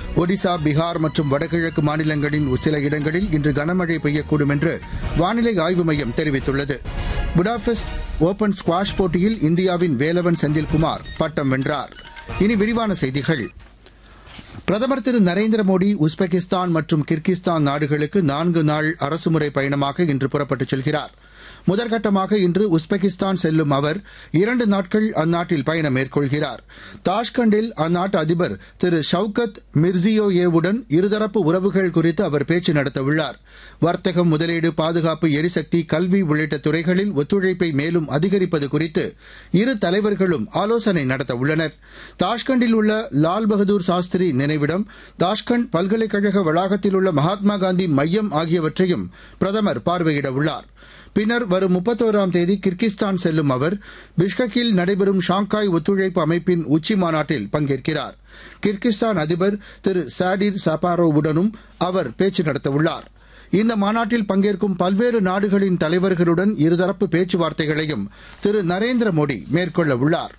ஒடிசா பீகார் மற்றும் வடகிழக்கு மாநிலங்களின் சில இடங்களில் இன்று கனமழை பெய்யக்கூடும் என்று வானிலை ஆய்வு மையம் தெரிவித்துள்ளது புடாபெஸ்ட் ஓபன் ஸ்குவாஷ் போட்டியில் இந்தியாவின் வேலவன் செந்தில்குமார் பட்டம் வென்றார் இனி விரிவான செய்திகள் பிரதமர் திரு நரேந்திர மோடி உஸ்பெகிஸ்தான் மற்றும் கிர்கிஸ்தான் நாடுகளுக்கு நான்கு நாள் அரசுமுறை பயணமாக இன்று புறப்பட்டுச் செல்கிறார் முதற்கட்டமாக இன்று உஸ்பெகிஸ்தான் செல்லும் அவர் இரண்டு நாட்கள் அந்நாட்டில் பயணம் மேற்கொள்கிறார் தாஷ்கண்டில் அந்நாட்டு அதிபர் திரு ஷவுகத் மிர்சியோயேவுடன் இருதரப்பு உறவுகள் குறித்து அவர் பேச்சு நடத்தவுள்ளார் வர்த்தகம் முதலீடு பாதுகாப்பு எரிசக்தி கல்வி உள்ளிட்ட துறைகளில் ஒத்துழைப்பை மேலும் அதிகரிப்பது குறித்து இரு தலைவர்களும் ஆலோசனை நடத்தவுள்ளனர் தாஷ்கண்டில் உள்ள லால் பகதூர் சாஸ்திரி நினைவிடம் தாஷ்கண்ட் பல்கலைக்கழக வளாகத்தில் உள்ள மகாத்மா காந்தி மையம் ஆகியவற்றையும் பிரதமர் பார்வையிட உள்ளார் பின்னர் வரும் முப்பத்தோராம் தேதி கிர்கிஸ்தான் செல்லும் அவர் பிஷ்கக்கில் நடைபெறும் ஷாங்காய் ஒத்துழைப்பு அமைப்பின் உச்சி மாநாட்டில் பங்கேற்கிறார் கிர்கிஸ்தான் அதிபர் திரு சாடிர் சபாரோவுடனும் அவர் பேச்சு நடத்தவுள்ளார் இந்த மாநாட்டில் பங்கேற்கும் பல்வேறு நாடுகளின் தலைவர்களுடன் இருதரப்பு பேச்சுவார்த்தைகளையும் திரு நரேந்திர மோடி மேற்கொள்ள உள்ளார்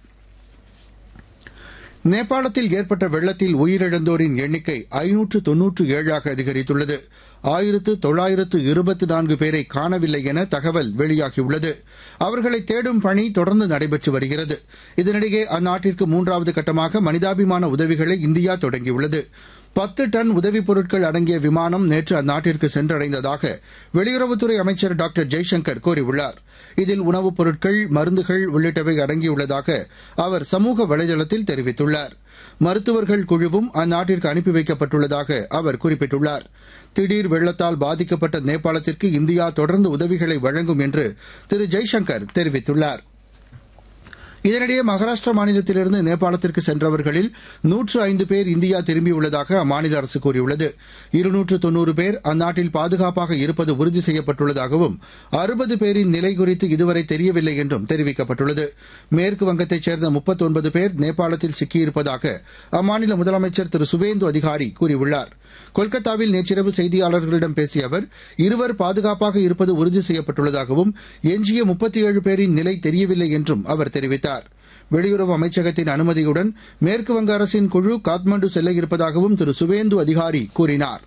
நேபாளத்தில் ஏற்பட்ட வெள்ளத்தில் உயிரிழந்தோரின் எண்ணிக்கை ஐநூற்று தொன்னூற்று ஏழாக அதிகரித்துள்ளது ஆயிரத்து தொள்ளாயிரத்து இருபத்தி நான்கு பேரை காணவில்லை என தகவல் வெளியாகியுள்ளது அவர்களை தேடும் பணி தொடர்ந்து நடைபெற்று வருகிறது இதனிடையே அந்நாட்டிற்கு மூன்றாவது கட்டமாக மனிதாபிமான உதவிகளை இந்தியா தொடங்கியுள்ளது பத்து டன் உதவிப் பொருட்கள் அடங்கிய விமானம் நேற்று அந்நாட்டிற்கு சென்றடைந்ததாக வெளியுறவுத்துறை அமைச்சர் டாக்டர் ஜெய்சங்கர் கூறியுள்ளார் இதில் உணவுப் பொருட்கள் மருந்துகள் உள்ளிட்டவை அடங்கியுள்ளதாக அவர் சமூக வலைதளத்தில் தெரிவித்துள்ளார் மருத்துவர்கள் குழுவும் அந்நாட்டிற்கு அனுப்பி வைக்கப்பட்டுள்ளதாக அவர் குறிப்பிட்டுள்ளார் திடீர் வெள்ளத்தால் பாதிக்கப்பட்ட நேபாளத்திற்கு இந்தியா தொடர்ந்து உதவிகளை வழங்கும் என்று திரு ஜெய்சங்கர் தெரிவித்துள்ளார் இதனிடையே மகாராஷ்டிரா மாநிலத்திலிருந்து நேபாளத்திற்கு சென்றவர்களில் நூற்று ஐந்து பேர் இந்தியா திரும்பியுள்ளதாக அம்மாநில அரசு கூறியுள்ளது இருநூற்று தொன்னூறு பேர் அந்நாட்டில் பாதுகாப்பாக இருப்பது உறுதி செய்யப்பட்டுள்ளதாகவும் அறுபது பேரின் நிலை குறித்து இதுவரை தெரியவில்லை என்றும் தெரிவிக்கப்பட்டுள்ளது மேற்கு வங்கத்தைச் சேர்ந்த முப்பத்தொன்பது பேர் நேபாளத்தில் சிக்கியிருப்பதாக அம்மாநில முதலமைச்சர் திரு சுவேந்து அதிகாரி கூறியுள்ளார் கொல்கத்தாவில் நேற்றிரவு செய்தியாளர்களிடம் பேசிய அவர் இருவர் பாதுகாப்பாக இருப்பது உறுதி செய்யப்பட்டுள்ளதாகவும் எஞ்சிய முப்பத்தி ஏழு பேரின் நிலை தெரியவில்லை என்றும் அவர் தெரிவித்தார் வெளியுறவு அமைச்சகத்தின் அனுமதியுடன் மேற்குவங்க அரசின் குழு காத்மண்டு செல்ல இருப்பதாகவும் திரு சுவேந்து அதிகாரி கூறினார்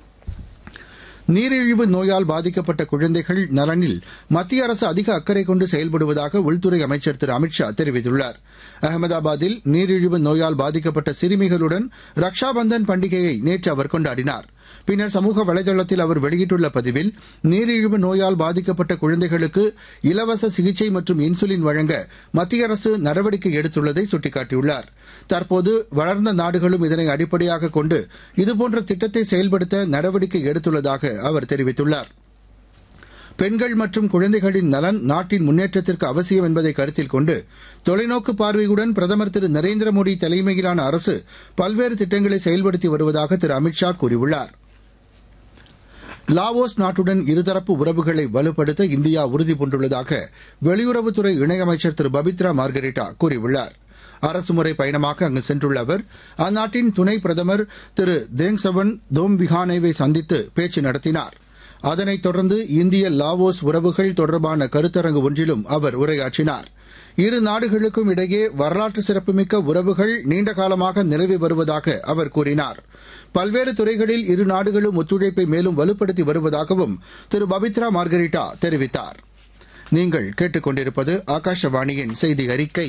நீரிழிவு நோயால் பாதிக்கப்பட்ட குழந்தைகள் நலனில் மத்திய அரசு அதிக அக்கறை கொண்டு செயல்படுவதாக உள்துறை அமைச்சர் திரு அமித் ஷா தெரிவித்துள்ளார் அகமதாபாத்தில் நீரிழிவு நோயால் பாதிக்கப்பட்ட சிறுமிகளுடன் ரக்ஷாபந்தன் பண்டிகையை நேற்று அவர் கொண்டாடினார் பின்னர் சமூக வலைதளத்தில் அவர் வெளியிட்டுள்ள பதிவில் நீரிழிவு நோயால் பாதிக்கப்பட்ட குழந்தைகளுக்கு இலவச சிகிச்சை மற்றும் இன்சுலின் வழங்க மத்திய அரசு நடவடிக்கை எடுத்துள்ளதை சுட்டிக்காட்டியுள்ளார் தற்போது வளர்ந்த நாடுகளும் இதனை அடிப்படையாக கொண்டு இதுபோன்ற திட்டத்தை செயல்படுத்த நடவடிக்கை எடுத்துள்ளதாக அவர் தெரிவித்துள்ளார் பெண்கள் மற்றும் குழந்தைகளின் நலன் நாட்டின் முன்னேற்றத்திற்கு அவசியம் என்பதை கருத்தில் கொண்டு தொலைநோக்கு பார்வையுடன் பிரதமர் திரு நரேந்திர மோடி தலைமையிலான அரசு பல்வேறு திட்டங்களை செயல்படுத்தி வருவதாக திரு அமித் ஷா கூறியுள்ளார் லாவோஸ் நாட்டுடன் இருதரப்பு உறவுகளை வலுப்படுத்த இந்தியா உறுதிபூண்டுள்ளதாக வெளியுறவுத்துறை இணையமைச்சர் திரு பபித்ரா மார்கரிட்டா கூறியுள்ளார் அரசுமுறை பயணமாக அங்கு சென்றுள்ள அவர் அந்நாட்டின் துணை பிரதமர் திரு தேங்சவன் தோம்விஹானேவை சந்தித்து பேச்சு நடத்தினார் அதனைத் தொடர்ந்து இந்திய லாவோஸ் உறவுகள் தொடர்பான கருத்தரங்கு ஒன்றிலும் அவர் உரையாற்றினார் இரு நாடுகளுக்கும் இடையே வரலாற்று சிறப்புமிக்க உறவுகள் நீண்ட காலமாக நிலவி வருவதாக அவர் கூறினார் பல்வேறு துறைகளில் இரு நாடுகளும் ஒத்துழைப்பை மேலும் வலுப்படுத்தி வருவதாகவும் திரு பபித்ரா மார்கரிட்டா தெரிவித்தார் நீங்கள் கேட்டுக்கொண்டிருப்பது ஆகாஷவாணியின் செய்தி அறிக்கை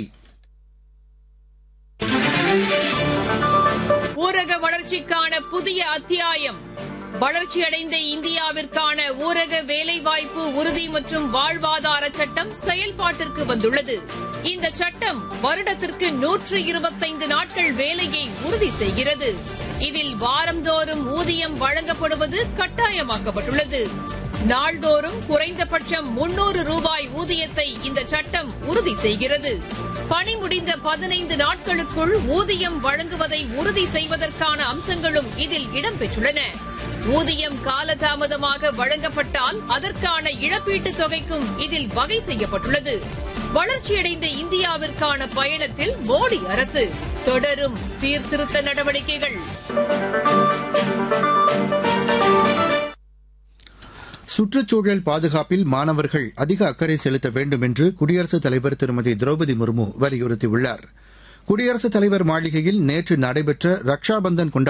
ஊரக வளர்ச்சிக்கான புதிய அத்தியாயம் வளர்ச்சியடைந்த இந்தியாவிற்கான ஊரக வேலைவாய்ப்பு உறுதி மற்றும் வாழ்வாதார சட்டம் செயல்பாட்டிற்கு வந்துள்ளது இந்த சட்டம் வருடத்திற்கு நூற்று இருபத்தைந்து நாட்கள் வேலையை உறுதி செய்கிறது இதில் வாரந்தோறும் ஊதியம் வழங்கப்படுவது கட்டாயமாக்கப்பட்டுள்ளது நாள்தோறும் குறைந்தபட்சம் முன்னூறு ரூபாய் ஊதியத்தை இந்த சட்டம் உறுதி செய்கிறது பணி முடிந்த பதினைந்து நாட்களுக்குள் ஊதியம் வழங்குவதை உறுதி செய்வதற்கான அம்சங்களும் இதில் இடம்பெற்றுள்ளன ஊதியம் காலதாமதமாக வழங்கப்பட்டால் அதற்கான இழப்பீட்டுத் தொகைக்கும் இதில் வகை செய்யப்பட்டுள்ளது வளர்ச்சியடைந்த இந்தியாவிற்கான பயணத்தில் மோடி அரசு தொடரும் சீர்திருத்த நடவடிக்கைகள் சுற்றுச்சூழல் பாதுகாப்பில் மாணவர்கள் அதிக அக்கறை செலுத்த வேண்டும் என்று குடியரசுத் தலைவர் திருமதி திரௌபதி முர்மு வலியுறுத்தியுள்ளார் குடியரசுத் தலைவர் மாளிகையில் நேற்று நடைபெற்ற ரக்ஷாபந்தன் கொண்டாட்ட